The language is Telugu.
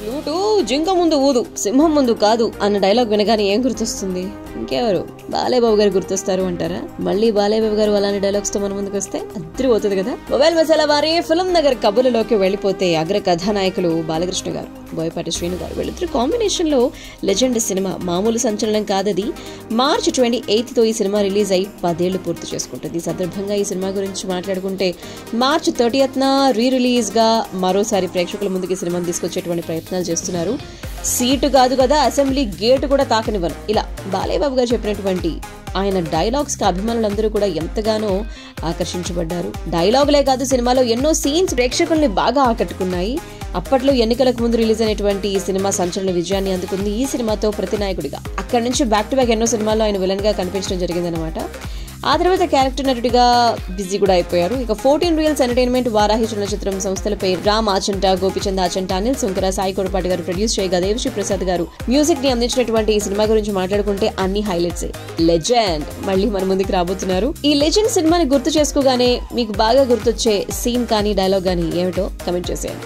ఫ్లూటు జింక ముందు ఊదు సింహం ముందు కాదు అన్న డైలాగ్ వినగానే ఏం గుర్తొస్తుంది ఇంకెవరు బాలేబాబు గారు గుర్తొస్తారు అంటారా మళ్ళీ బాలేబాబు గారు అలాంటి డైలాగ్స్ తో మన ముందుకు వస్తే అద్దరి పోతుంది కదా మొబైల్ మసాలా వారి ఫిల్మ్ నగర్ కబుర్లలోకి వెళ్ళిపోతే అగ్ర కథానాయకులు బాలకృష్ణ గారు బోయపాటి శ్రీను గారు వీళ్ళిద్దరు కాంబినేషన్ లో లెజెండ్ సినిమా మామూలు సంచలనం కాదది మార్చ్ ట్వంటీ ఎయిత్ తో ఈ సినిమా రిలీజ్ అయి పదేళ్లు పూర్తి చేసుకుంటుంది ఈ సందర్భంగా ఈ సినిమా గురించి మాట్లాడుకుంటే మార్చ్ థర్టీయత్న రీ రిలీజ్ గా మరోసారి ప్రేక్షకుల ముందుకు ఈ సినిమాని తీసుకొచ్చేటువంటి ప్రయత్నాలు చేస్తున్నారు సీటు కాదు కదా అసెంబ్లీ గేటు కూడా తాకనివ్వను ఇలా బాలేబాబు గారు చెప్పినటువంటి ఆయన డైలాగ్స్ కి అభిమానులందరూ కూడా ఎంతగానో ఆకర్షించబడ్డారు డైలాగులే కాదు సినిమాలో ఎన్నో సీన్స్ ప్రేక్షకుల్ని బాగా ఆకట్టుకున్నాయి అప్పట్లో ఎన్నికలకు ముందు రిలీజ్ అయినటువంటి ఈ సినిమా సంచలన విజయాన్ని అందుకుంది ఈ సినిమాతో ప్రతినాయకుడిగా అక్కడి నుంచి బ్యాక్ టు బ్యాక్ ఎన్నో సినిమాల్లో ఆయన విలన్ గా కనిపించడం జరిగిందనమాట ఆ తర్వాత క్యారెక్టర్ నటుడిగా బిజీ కూడా అయిపోయారు ఇక ఫోర్టీన్ రియల్స్ ఎంటర్టైన్మెంట్ వారాహి చలనచిత్రం సంస్థలపై రామ్ ఆచంట గోపిచంద్ ఆచంట అనిల్ శంకర సాయి కొడపాటి గారు ప్రొడ్యూస్ చేయగా దేవశ్రీ ప్రసాద్ గారు మ్యూజిక్ ని అందించినటువంటి ఈ సినిమా గురించి మాట్లాడుకుంటే అన్ని హైలైట్స్ లెజెండ్ మళ్ళీ మన ముందుకు రాబోతున్నారు ఈ లెజెండ్ సినిమాని గుర్తు చేసుకోగానే మీకు బాగా గుర్తొచ్చే సీన్ కానీ డైలాగ్ కానీ ఏమిటో కమెంట్ చేసేయండి